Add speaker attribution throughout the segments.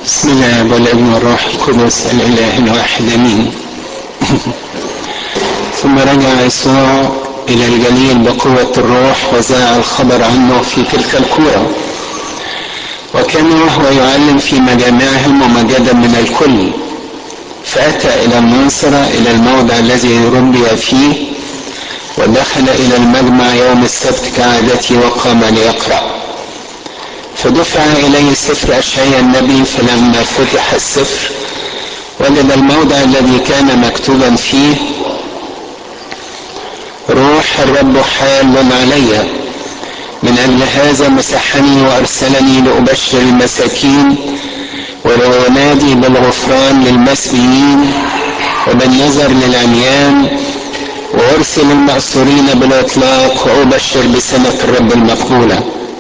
Speaker 1: بسم الله والابن والروح القدس الاله الواحد امين ثم رجع يسوع الى الجليل بقوه الروح وذاع الخبر عنه في تلك الكوره وكان وهو يعلم في مجامعهم ومجدا من الكل فاتى الى المنصره الى الموضع الذي ربي فيه ودخل الى المجمع يوم السبت كعادته وقام ليقرأ فدفع إليه سفر أشعياء النبي فلما فتح السفر وجد الموضع الذي كان مكتوبا فيه روح الرب حال علي من أجل هذا مسحني وأرسلني لأبشر المساكين ولأنادي بالغفران للمسبيين وبالنظر للعميان وأرسل المأسورين بالإطلاق وأبشر بسنة الرب المقبولة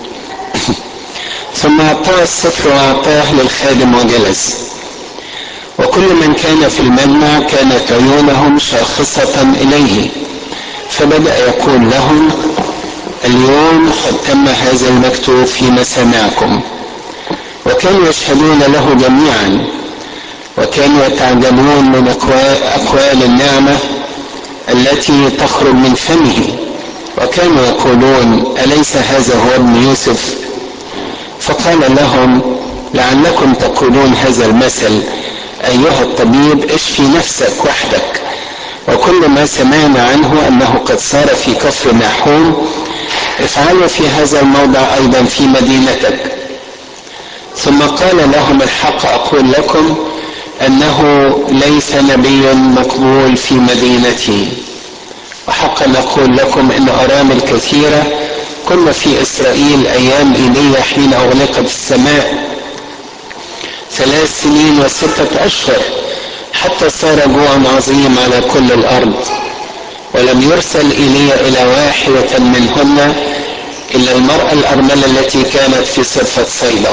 Speaker 1: ثم أعطاه السفر وأعطاه للخادم وجلس وكل من كان في المجمع كانت عيونهم شاخصة إليه فبدأ يقول لهم اليوم قد تم هذا المكتوب في مسامعكم وكانوا يشهدون له جميعا وكانوا يتعجبون من أقوال النعمة التي تخرج من فمه وكانوا يقولون أليس هذا هو ابن يوسف فقال لهم لعلكم تقولون هذا المثل أيها الطبيب اشفي نفسك وحدك وكل ما سمعنا عنه أنه قد صار في كفر نحوم افعلوا في هذا الموضع أيضا في مدينتك ثم قال لهم الحق أقول لكم أنه ليس نبي مقبول في مدينتي وحقا أقول لكم أن أرامل كثيرة كنا في إسرائيل أيام إيليا حين أغلقت السماء ثلاث سنين وستة أشهر حتى صار جوع عظيم على كل الأرض ولم يرسل إيليا إلى واحدة منهن إلا المرأة الأرملة التي كانت في صرفة صيدا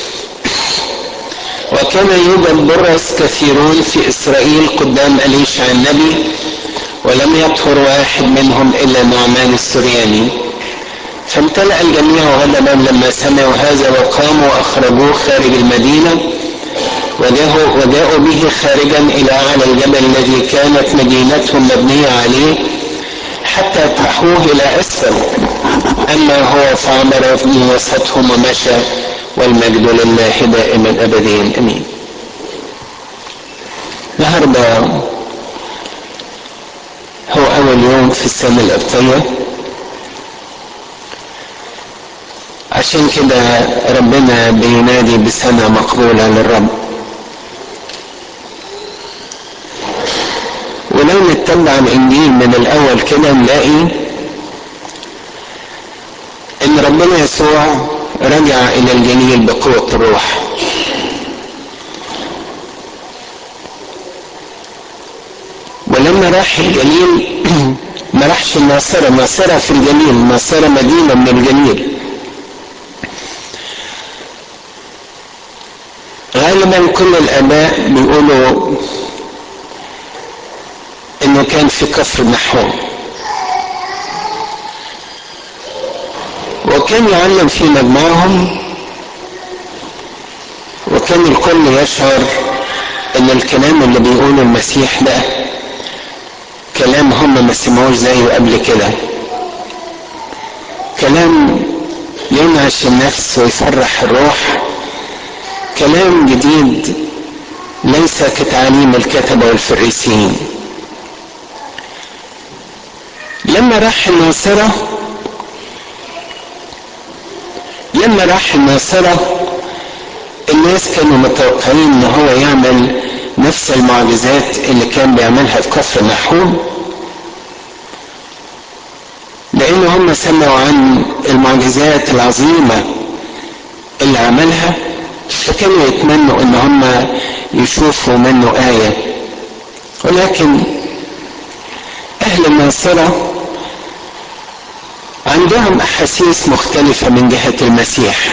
Speaker 1: وكان يوجد برص كثيرون في إسرائيل قدام أليشع النبي ولم يطهر واحد منهم إلا نعمان السرياني فامتلأ الجميع غضبا لما سمعوا هذا وقاموا وأخرجوه خارج المدينة وجاءوا, وجاءوا به خارجا إلى أعلى الجبل الذي كانت مدينتهم مبنية عليه حتى طرحوه إلى أسفل أما هو فعبر في وسطهم ومشى والمجد لله دائما أبديا أمين النهارده هو أول يوم في السنة القبطية عشان كده ربنا بينادي بسنة مقبولة للرب ولو نتبع الإنجيل من الأول كده نلاقي إن ربنا يسوع رجع إلى الجليل بقوة الروح ولما راح الجليل ما راحش الناصرة الناصرة في الجليل الناصرة مدينة من الجليل غالبا كل الآباء بيقولوا إنه كان في كفر نحوم وكان يعلم في مجمعهم وكان الكل يشعر ان الكلام اللي بيقوله المسيح ده كلام هم ما سمعوش زيه قبل كده كلام ينعش النفس ويفرح الروح كلام جديد ليس كتعاليم الكتبة والفريسيين لما راح الناصرة لما راح الناصرة الناس كانوا متوقعين ان هو يعمل نفس المعجزات اللي كان بيعملها في كفر نحوم لان هم سمعوا عن المعجزات العظيمة اللي عملها فكانوا يتمنوا ان هم يشوفوا منه آية ولكن اهل الناصرة عندهم احاسيس مختلفة من جهة المسيح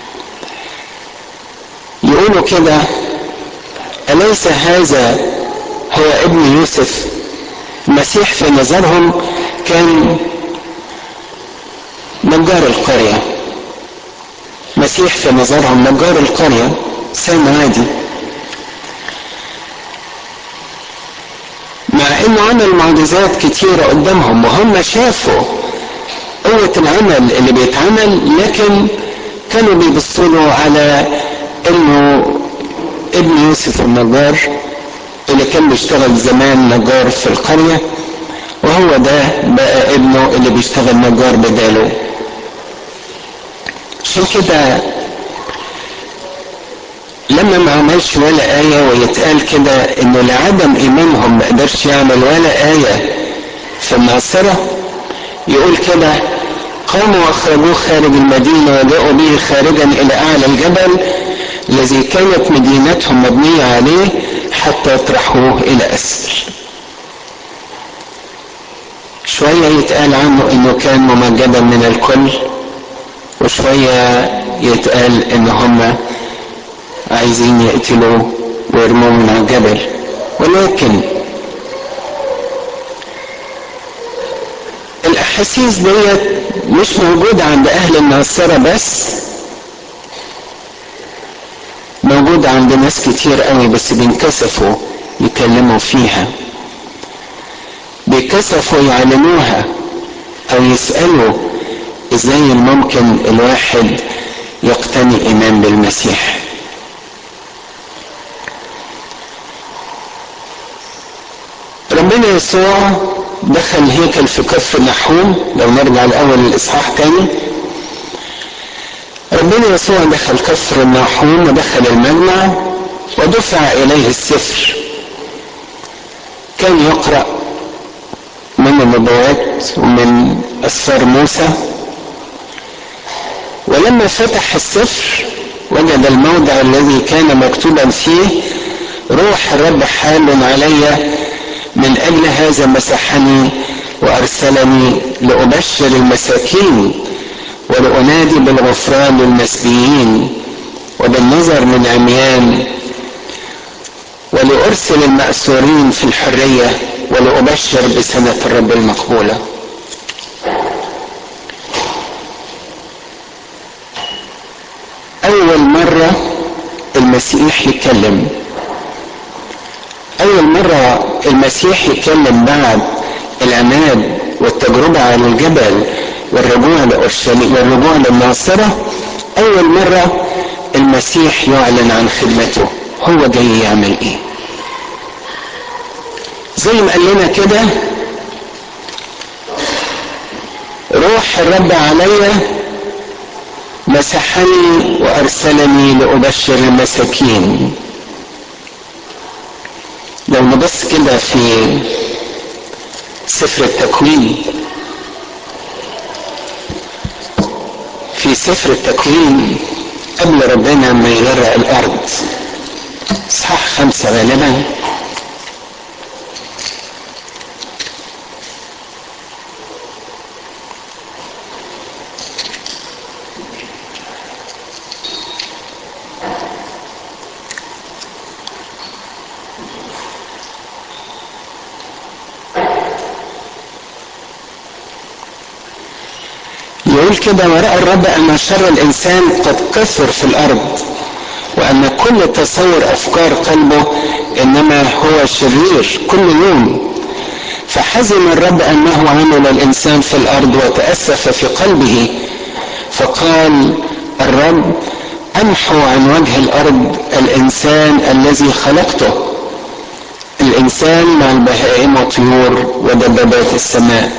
Speaker 1: يقولوا كده أليس هذا هو ابن يوسف المسيح في نظرهم كان نجار القرية مسيح في نظرهم نجار القرية انسان عادي مع انه عمل معجزات كتيرة قدامهم وهم شافوا قوة العمل اللي بيتعمل لكن كانوا بيبصوا له على انه ابن يوسف النجار اللي كان بيشتغل زمان نجار في القرية وهو ده بقى ابنه اللي بيشتغل نجار بداله عشان كده لما ما عملش ولا آية ويتقال كده إنه لعدم إيمانهم ما قدرش يعمل ولا آية في الناصرة يقول كده قاموا واخرجوه خارج المدينة وجاءوا به خارجا إلى أعلى الجبل الذي كانت مدينتهم مبنية عليه حتى يطرحوه إلى أسفل شوية يتقال عنه إنه كان ممجدا من الكل وشوية يتقال إن هم عايزين يقتلوه ويرموه من على الجبل ولكن الاحاسيس ديت مش موجودة عند اهل الناصرة بس موجودة عند ناس كتير قوي بس بينكسفوا يكلموا فيها بيكسفوا يعلنوها او يسألوا ازاي ممكن الواحد يقتني ايمان بالمسيح ربنا يسوع دخل هيكل في كف نحوم لو نرجع لاول الاصحاح تاني ربنا يسوع دخل كفر النحوم ودخل المجمع ودفع اليه السفر كان يقرا من النبوات ومن اسفار موسى ولما فتح السفر وجد الموضع الذي كان مكتوبا فيه روح الرب حال علي من اجل هذا مسحني وارسلني لابشر المساكين ولانادي بالغفران للمسبيين وبالنظر من عميان ولارسل الماسورين في الحريه ولابشر بسنه الرب المقبوله اول مره المسيح يتكلم اول مرة المسيح يتكلم بعد العناد والتجربة على الجبل والرجوع لأورشليم والرجوع للناصرة اول مرة المسيح يعلن عن خدمته هو جاي يعمل ايه زي ما قال لنا كده روح الرب علي مسحني وارسلني لابشر المساكين لو نبص كده في سفر التكوين في سفر التكوين قبل ربنا ما يغرق الارض اصحاح خمسة غالبا يقول كده ورأى الرب أن شر الإنسان قد كثر في الأرض وأن كل تصور أفكار قلبه إنما هو شرير كل يوم فحزن الرب أنه عمل الإنسان في الأرض وتأسف في قلبه فقال الرب أمحو عن وجه الأرض الإنسان الذي خلقته الإنسان مع البهائم والطيور ودبابات السماء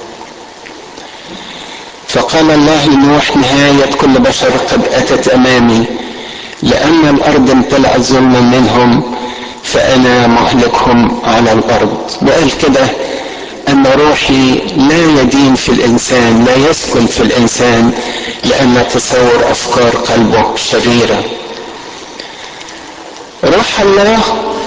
Speaker 1: فقال الله لنوح نهاية كل بشر قد أتت أمامي لأن الأرض امتلأت ظلما منهم فأنا مهلكهم على الأرض وقال كده أن روحي لا يدين في الإنسان لا يسكن في الإنسان لأن تصور أفكار قلبه شريرة روح الله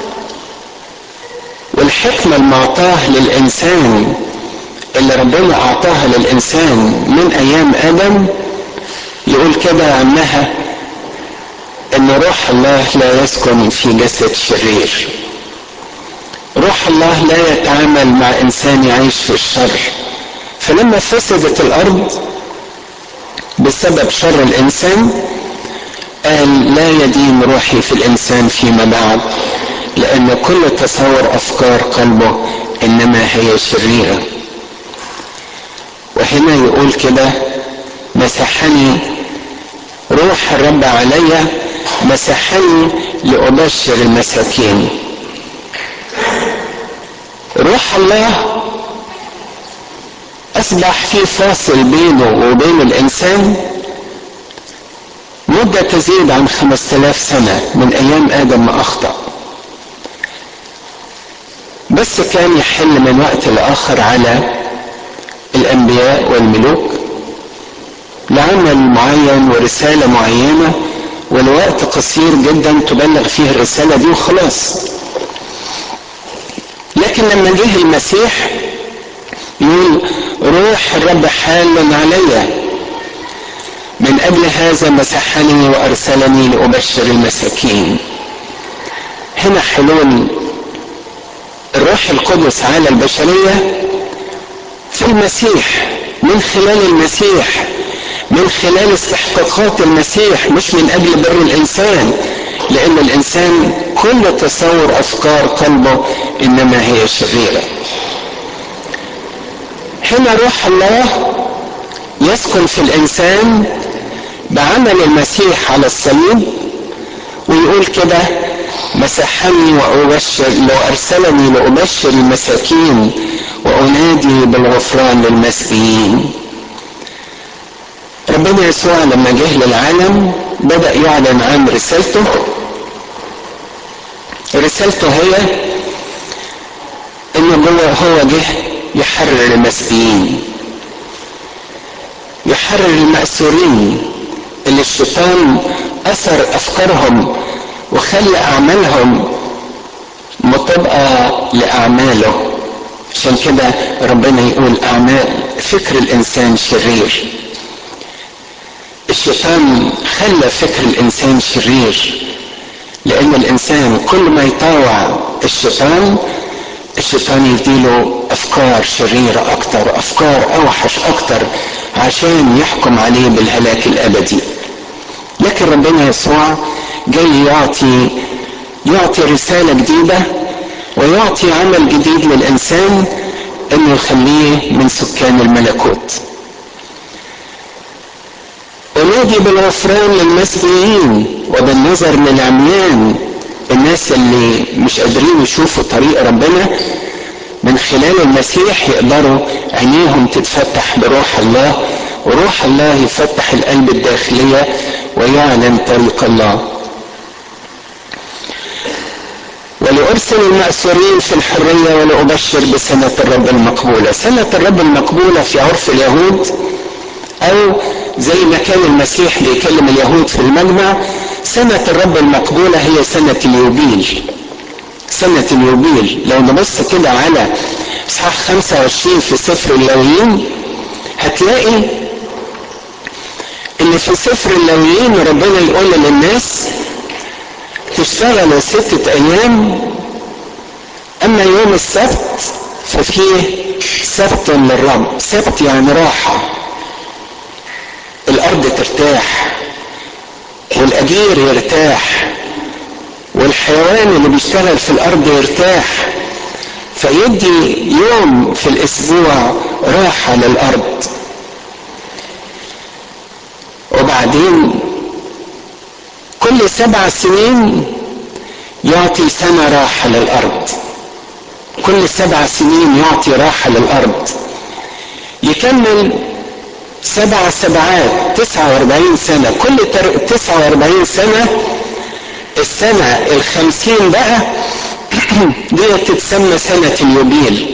Speaker 1: والحكمة المعطاه للإنسان اللي ربنا أعطاها للإنسان من أيام آدم يقول كده عنها ان روح الله لا يسكن في جسد شرير روح الله لا يتعامل مع انسان يعيش في الشر فلما فسدت الارض بسبب شر الانسان قال لا يدين روحي في الانسان فيما بعد لان كل تصور افكار قلبه انما هي شريره وهنا يقول كده مسحني روح الرب علي مسحني لابشر المساكين روح الله اصبح في فاصل بينه وبين الانسان مدة تزيد عن خمسة آلاف سنة من أيام آدم ما أخطأ بس كان يحل من وقت لآخر على الأنبياء والملوك لعمل معين ورسالة معينة والوقت قصير جدا تبلغ فيه الرسالة دي وخلاص لكن لما جه المسيح يقول روح الرب حال علي من اجل هذا مسحني وارسلني لابشر المساكين هنا حلول الروح القدس على البشريه في المسيح من خلال المسيح من خلال استحقاقات المسيح مش من اجل بر الانسان لان الانسان كل تصور افكار قلبه انما هي شريره هنا روح الله يسكن في الانسان بعمل المسيح على الصليب ويقول كده مسحني وأبشر لو أرسلني لأبشر المساكين وأنادي بالغفران للمسكين ربنا يسوع لما جه للعالم بدأ يعلن عن رسالته رسالته هي انه جوه هو جه يحرر المسكين يحرر المأسورين اللي الشيطان أثر أفكارهم وخلى أعمالهم مطابقة لأعماله عشان كده ربنا يقول أعمال فكر الإنسان شرير الشيطان خلى فكر الإنسان شرير لأن الإنسان كل ما يطاوع الشيطان الشيطان يديله أفكار شريرة أكتر أفكار أوحش أكتر عشان يحكم عليه بالهلاك الأبدي لكن ربنا يسوع جاي يعطي يعطي رسالة جديدة ويعطي عمل جديد للإنسان إنه يخليه من سكان الملكوت أنادي بالغفران للمسيحيين وبالنظر للعميان الناس اللي مش قادرين يشوفوا طريق ربنا من خلال المسيح يقدروا عينيهم تتفتح بروح الله وروح الله يفتح القلب الداخلية ويعلن طريق الله ولأرسل المأسورين في الحرية ولأبشر بسنة الرب المقبولة سنة الرب المقبولة في عرف اليهود أو زي ما كان المسيح بيكلم اليهود في المجمع سنة الرب المقبولة هي سنة اليوبيل سنة اليوبيل لو نبص كده على اصحاح 25 في سفر اللاويين هتلاقي ان في سفر اللاويين ربنا يقول للناس تشتغلوا ستة ايام اما يوم السبت ففيه سبت للرب سبت يعني راحة الارض ترتاح والاجير يرتاح والحيوان اللي بيشتغل في الارض يرتاح فيدي يوم في الاسبوع راحة للارض وبعدين كل سبع سنين يعطي سنة راحة للأرض كل سبع سنين يعطي راحة للأرض يكمل سبع سبعات تسعة واربعين سنة كل تسعة واربعين سنة السنة الخمسين بقى دي تتسمى سنة اليوبيل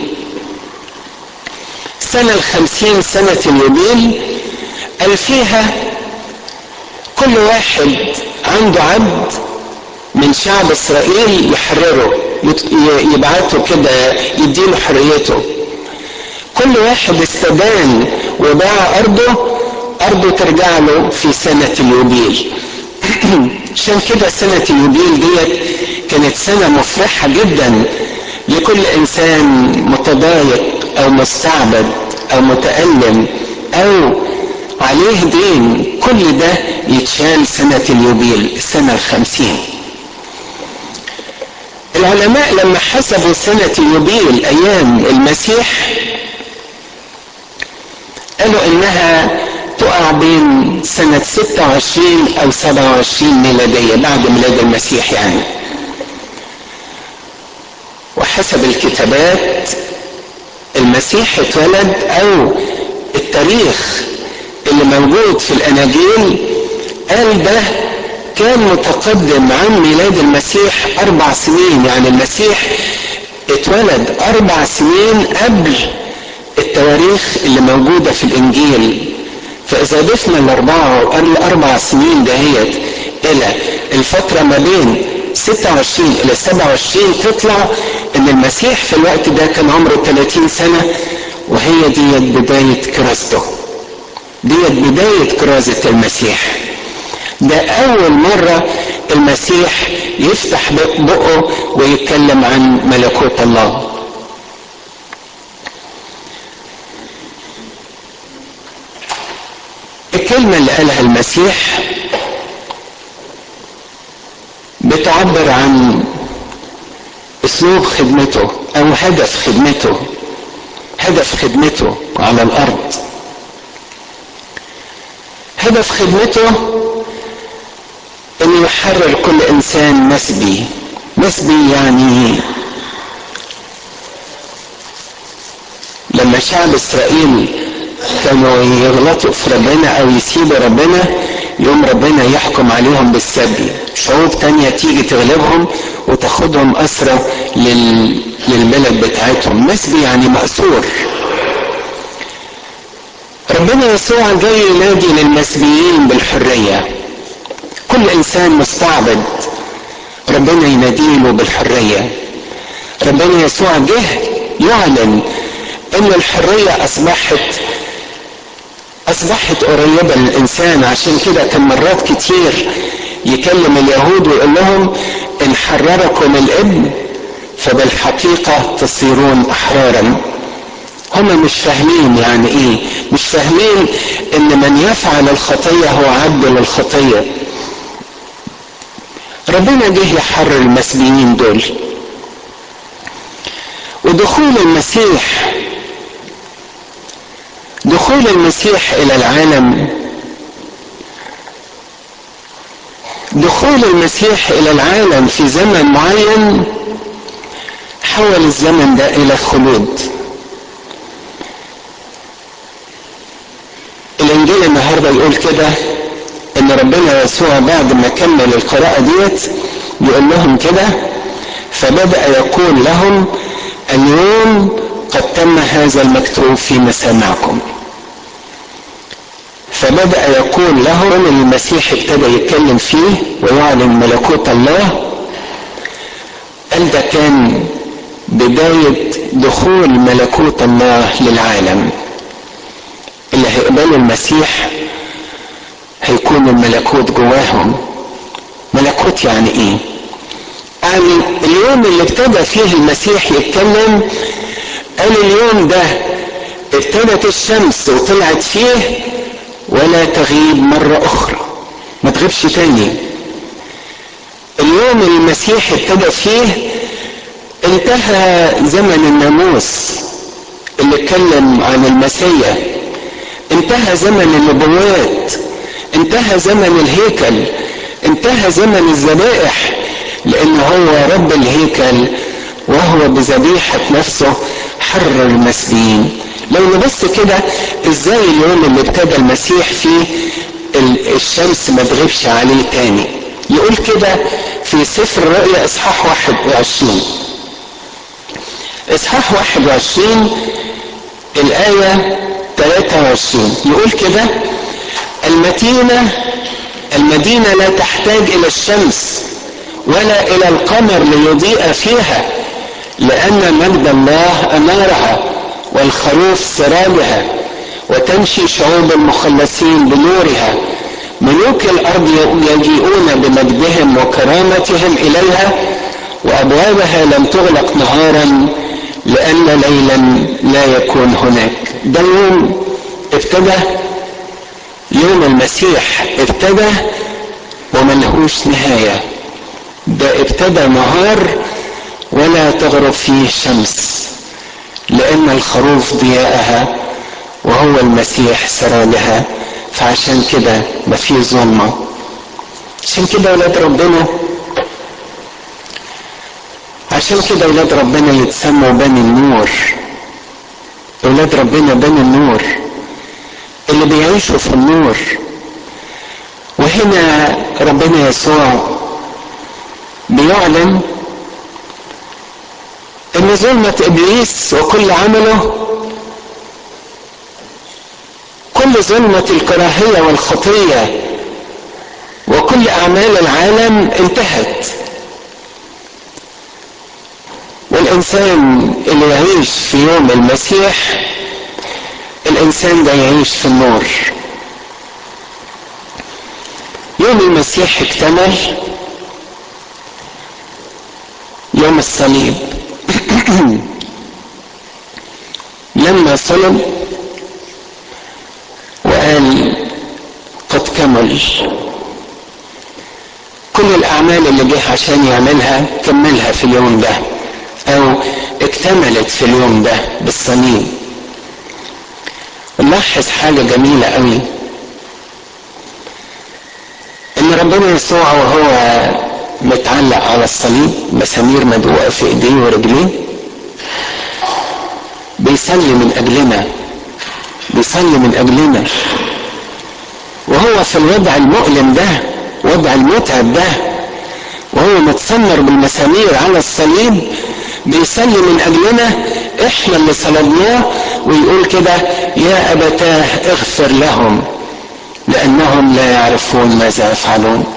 Speaker 1: السنة الخمسين سنة اليوبيل قال فيها كل واحد عنده عبد من شعب اسرائيل يحرره يبعته كده يديله حريته كل واحد استدان وباع ارضه ارضه ترجع له في سنة اليوبيل عشان كده سنة اليوبيل ديت كانت سنة مفرحة جدا لكل انسان متضايق او مستعبد او متألم او عليه دين كل ده يتشال سنة اليوبيل السنة الخمسين العلماء لما حسبوا سنة اليوبيل أيام المسيح قالوا إنها تقع بين سنة 26 أو 27 ميلادية بعد ميلاد المسيح يعني وحسب الكتابات المسيح اتولد أو التاريخ اللي موجود في الأناجيل قال ده كان متقدم عن ميلاد المسيح أربع سنين يعني المسيح اتولد أربع سنين قبل التواريخ اللي موجودة في الإنجيل فإذا ضفنا الأربعة الأربع سنين دهيت إلى الفترة ما بين 26 إلى 27 تطلع إن المسيح في الوقت ده كان عمره 30 سنة وهي ديت بداية كرازته ديت بداية كرازة المسيح ده أول مرة المسيح يفتح بقه ويتكلم عن ملكوت الله الكلمة اللي قالها المسيح بتعبر عن اسلوب خدمته او هدف خدمته هدف خدمته على الارض هدف خدمته انه يحرر كل انسان مسبي مسبي يعني لما شعب اسرائيل كانوا يغلطوا في ربنا او يسيبوا ربنا يوم ربنا يحكم عليهم بالسبي شعوب تانية تيجي تغلبهم وتاخدهم أسرى لل... للبلد بتاعتهم مسبي يعني مأسور ربنا يسوع جاي ينادي للمسبيين بالحرية كل إنسان مستعبد ربنا يناديله بالحرية ربنا يسوع جه يعلن ان الحرية اصبحت اصبحت قريبة للانسان عشان كده كان مرات كتير يكلم اليهود ويقول لهم ان حرركم الابن فبالحقيقة تصيرون احرارا هم مش فاهمين يعني ايه مش فاهمين ان من يفعل الخطية هو عبد للخطية ربنا جه يحرر المسبيين دول ودخول المسيح دخول المسيح الى العالم دخول المسيح الى العالم في زمن معين حول الزمن ده الى الخلود الانجيل النهارده يقول كده ان ربنا يسوع بعد ما كمل القراءه ديت يقول لهم كده فبدا يقول لهم اليوم قد تم هذا المكتوب في مسامعكم فبدأ يقول لهم المسيح ابتدى يتكلم فيه ويعلن ملكوت الله قال ده كان بداية دخول ملكوت الله للعالم اللي هيقبلوا المسيح هيكون الملكوت جواهم ملكوت يعني ايه يعني اليوم اللي ابتدى فيه المسيح يتكلم قال اليوم ده ابتدت الشمس وطلعت فيه ولا تغيب مرة أخرى ما تغيبش تاني اليوم اللي المسيح ابتدى فيه انتهى زمن الناموس اللي اتكلم عن المسيح انتهى زمن النبوات انتهى زمن الهيكل انتهى زمن الذبائح لان هو رب الهيكل وهو بذبيحة نفسه حرر المسبيين لو نبص كده ازاي اليوم اللي ابتدى المسيح فيه الشمس ما تغيبش عليه تاني يقول كده في سفر الرؤيا اصحاح 21 اصحاح 21 الايه 23 يقول كده المدينه المدينه لا تحتاج الى الشمس ولا الى القمر ليضيء فيها لان مجد الله انارها والخروف سرابها وتمشي شعوب المخلصين بنورها ملوك الارض يجيئون بمجدهم وكرامتهم اليها وابوابها لم تغلق نهارا لان ليلا لا يكون هناك ده يوم ابتدى يوم المسيح ابتدى وملهوش نهاية ده ابتدى نهار ولا تغرب فيه شمس لأن الخروف ضياءها وهو المسيح سرادها فعشان كده ما فيه ظلمة عشان كده ولاد ربنا عشان كده ولاد ربنا يتسموا بني النور ولاد ربنا بني النور اللي بيعيشوا في النور وهنا ربنا يسوع بيعلن ان ظلمة ابليس وكل عمله كل ظلمة الكراهية والخطية وكل اعمال العالم انتهت والانسان اللي يعيش في يوم المسيح الانسان ده يعيش في النور يوم المسيح اكتمل يوم الصليب لما صلب وقال قد كمل كل الاعمال اللي جه عشان يعملها كملها في اليوم ده او اكتملت في اليوم ده بالصليب نلاحظ حاجه جميله قوي ان ربنا يسوع وهو متعلق على الصليب مسامير مدقوقه في ايديه ورجليه بيصلي من اجلنا بيصلي من اجلنا وهو في الوضع المؤلم ده وضع المتعب ده وهو متسمر بالمسامير على الصليب بيصلي من اجلنا احنا اللي صلبناه ويقول كده يا ابتاه اغفر لهم لانهم لا يعرفون ماذا يفعلون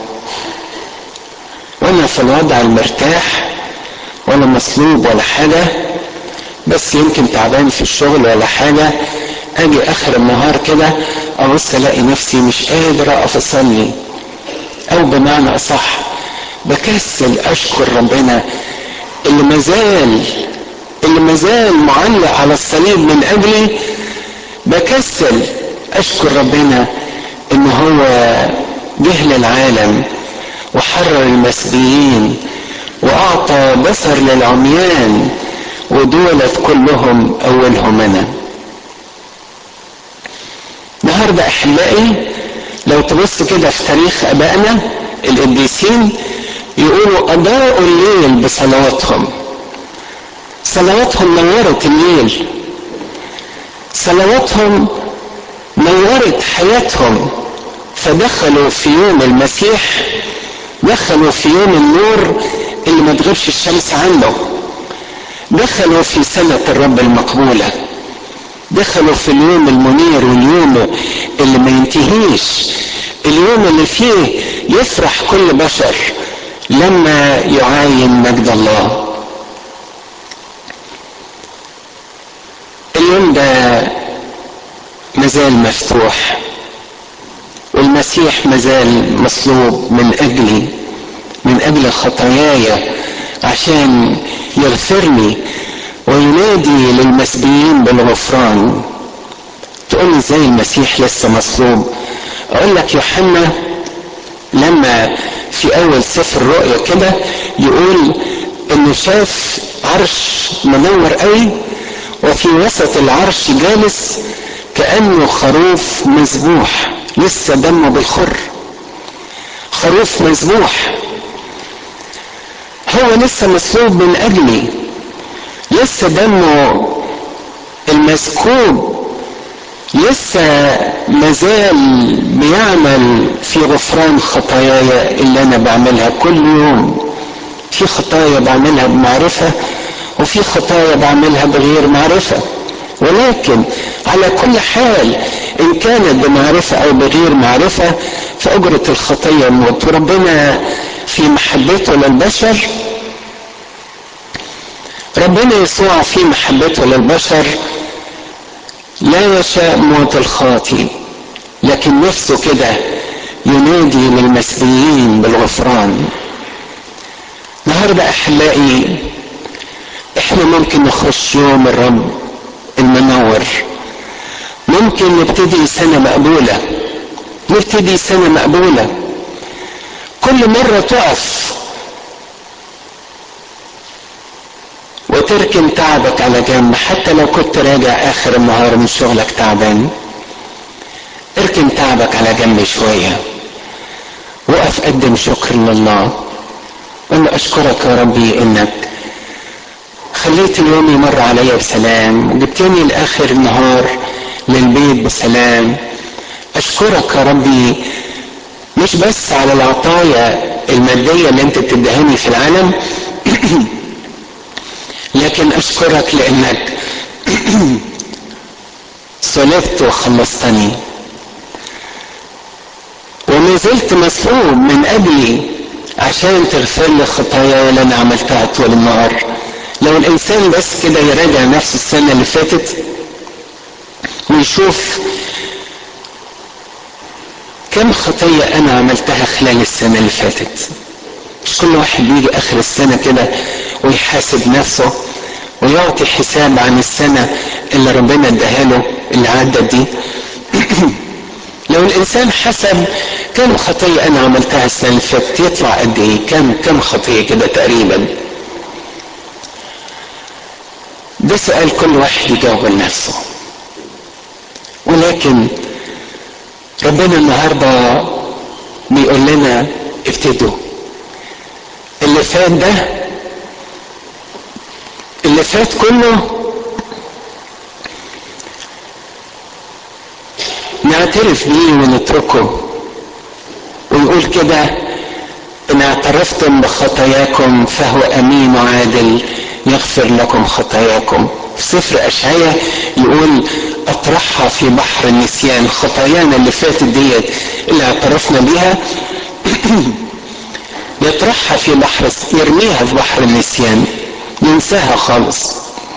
Speaker 1: وانا في الوضع المرتاح ولا مصلوب ولا حاجة بس يمكن تعبان في الشغل ولا حاجة اجي اخر النهار كده ابص الاقي نفسي مش قادر اقف اصلي او بمعنى اصح بكسل اشكر ربنا اللي مازال اللي مازال معلق على الصليب من اجلي بكسل اشكر ربنا ان هو جه للعالم وحرر المسبيين واعطى بصر للعميان ودولت كلهم اولهم انا النهارده احبائي لو تبص كده في تاريخ ابائنا القديسين يقولوا اضاءوا الليل بصلواتهم صلواتهم نورت الليل صلواتهم نورت حياتهم فدخلوا في يوم المسيح دخلوا في يوم النور اللي ما تغيبش الشمس عنه دخلوا في سنة الرب المقبولة دخلوا في اليوم المنير واليوم اللي ما ينتهيش اليوم اللي فيه يفرح كل بشر لما يعاين مجد الله اليوم ده مازال مفتوح والمسيح مازال مصلوب من اجلي من اجل خطاياي عشان يغفرني وينادي للمسبيين بالغفران تقول لي ازاي المسيح لسه مصلوب اقول لك يوحنا لما في اول سفر الرؤيا كده يقول انه شاف عرش منور قوي وفي وسط العرش جالس كانه خروف مذبوح لسه دمه بالخر خروف مذبوح هو لسه مصلوب من اجلي لسه دمه المسكوب لسه مازال بيعمل في غفران خطاياي اللي انا بعملها كل يوم في خطايا بعملها بمعرفة وفي خطايا بعملها بغير معرفة ولكن على كل حال ان كانت بمعرفة او بغير معرفة فاجرة الخطية موت وربنا في محبته للبشر ربنا يسوع في محبته للبشر لا يشاء موت الخاطي لكن نفسه كده ينادي للمسيحيين بالغفران النهارده احبائي احنا ممكن نخش يوم الرب المنور ممكن نبتدي سنة مقبولة نبتدي سنة مقبولة كل مرة تقف وتركن تعبك على جنب حتى لو كنت راجع اخر النهار من شغلك تعبان اركن تعبك على جنب شوية وقف قدم شكر لله قل له اشكرك يا ربي انك خليت اليوم يمر عليا بسلام وجبتني لاخر النهار للبيت بسلام اشكرك يا ربي مش بس على العطايا المادية اللي انت بتدهني في العالم لكن اشكرك لانك صلبت وخلصتني وما زلت مسؤول من اجلي عشان تغفر لي خطاياي اللي انا عملتها طول النهار لو الانسان بس كده يراجع نفسه السنه اللي فاتت ويشوف كم خطيه انا عملتها خلال السنه اللي فاتت مش كل واحد بيجي اخر السنه كده ويحاسب نفسه ويعطي حساب عن السنه اللي ربنا اداها له اللي عدت دي لو الانسان حسب كم خطيه انا عملتها السنه اللي فاتت يطلع قد ايه كم كم خطيه كده تقريبا ده سؤال كل واحد يجاوب لنفسه ولكن ربنا النهارده بيقول لنا ابتدوا اللي فات ده اللي فات كله نعترف بيه ونتركه ويقول كده ان اعترفتم بخطاياكم فهو امين وعادل يغفر لكم خطاياكم في سفر اشعياء يقول اطرحها في بحر النسيان خطايانا اللي فاتت ديت اللي اعترفنا بيها يطرحها في بحر يرميها في بحر النسيان ينساها خالص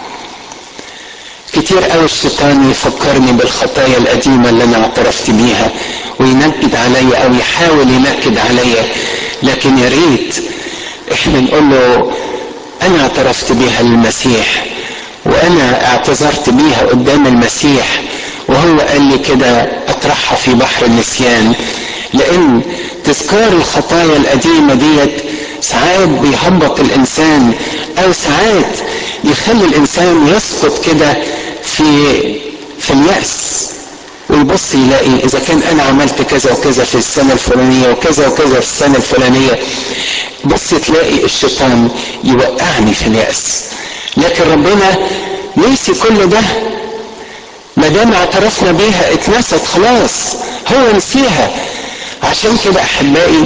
Speaker 1: كتير قوي الشيطان يفكرني بالخطايا القديمه اللي انا اعترفت بيها وينكد عليا او يحاول ينكد عليا لكن يا ريت احنا نقول له انا اعترفت بيها للمسيح وانا اعتذرت بيها قدام المسيح وهو قال لي كده اطرحها في بحر النسيان لان تذكار الخطايا القديمه ديت ساعات بيهبط الانسان او ساعات يخلي الانسان يسقط كده في في اليأس ويبص يلاقي اذا كان انا عملت كذا وكذا في السنه الفلانيه وكذا وكذا في السنه الفلانيه بص تلاقي الشيطان يوقعني في اليأس لكن ربنا نسي كل ده ما دام اعترفنا بيها اتنست خلاص هو نسيها عشان كده احبائي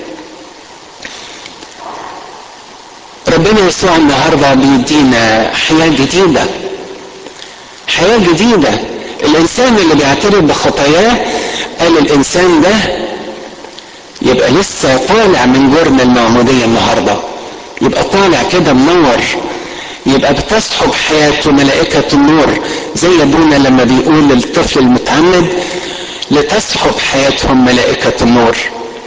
Speaker 1: ربنا يسوع النهارده بيدينا حياه جديده حياه جديده الانسان اللي بيعترف بخطاياه قال الانسان ده يبقى لسه طالع من جرم المعموديه النهارده يبقى طالع كده منور يبقى بتصحب حياته ملائكة النور زي ابونا لما بيقول للطفل المتعمد لتصحب حياتهم ملائكة النور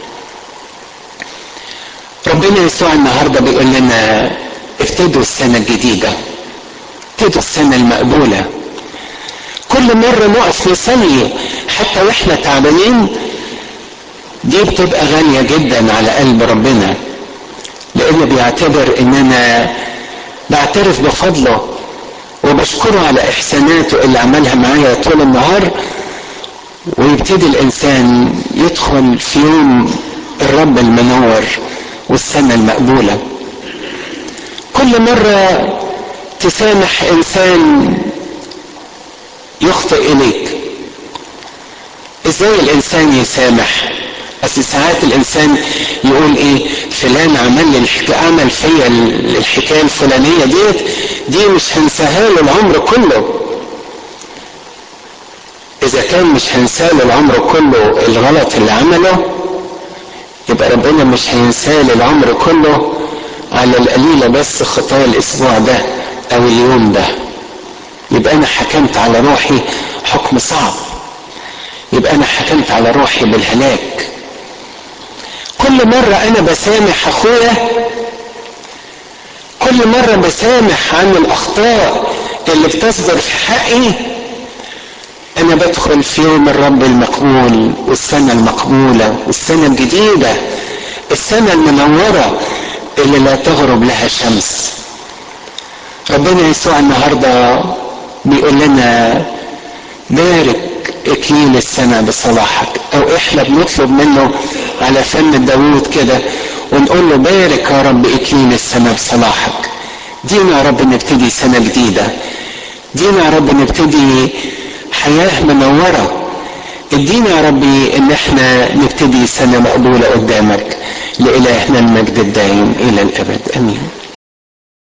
Speaker 1: ربنا يسوع النهاردة بيقول لنا ابتدوا السنة الجديدة ابتدوا السنة المقبولة كل مرة نقف نصلي حتى واحنا تعبانين دي بتبقى غالية جدا على قلب ربنا لانه بيعتبر ان انا بعترف بفضله وبشكره على احساناته اللي عملها معايا طول النهار ويبتدي الانسان يدخل في يوم الرب المنور والسنه المقبوله كل مره تسامح انسان يخطئ اليك ازاي الانسان يسامح اصل ساعات الانسان يقول ايه فلان عمل لي الحكايه عمل فيا الحكايه الفلانيه ديت دي مش هنساها له العمر كله اذا كان مش هنساه له العمر كله الغلط اللي عمله يبقى ربنا مش هينساه له العمر كله على القليله بس خطايا الاسبوع ده او اليوم ده يبقى انا حكمت على روحي حكم صعب يبقى انا حكمت على روحي بالهلاك كل مرة أنا بسامح أخويا كل مرة بسامح عن الأخطاء اللي بتصدر في حقي أنا انا بدخل في يوم الرب المقبول والسنة المقبولة والسنة الجديدة السنة المنورة اللي لا تغرب لها شمس ربنا يسوع النهاردة بيقول لنا بارك اكليل السنة بصلاحك او احنا بنطلب منه على فم داوود كده ونقول له بارك يا رب اكليل السنة بصلاحك دينا يا رب نبتدي سنة جديدة دينا يا رب نبتدي حياة منورة ادينا يا ربي ان احنا نبتدي سنة مقبولة قدامك لإلهنا المجد الدائم الى الابد امين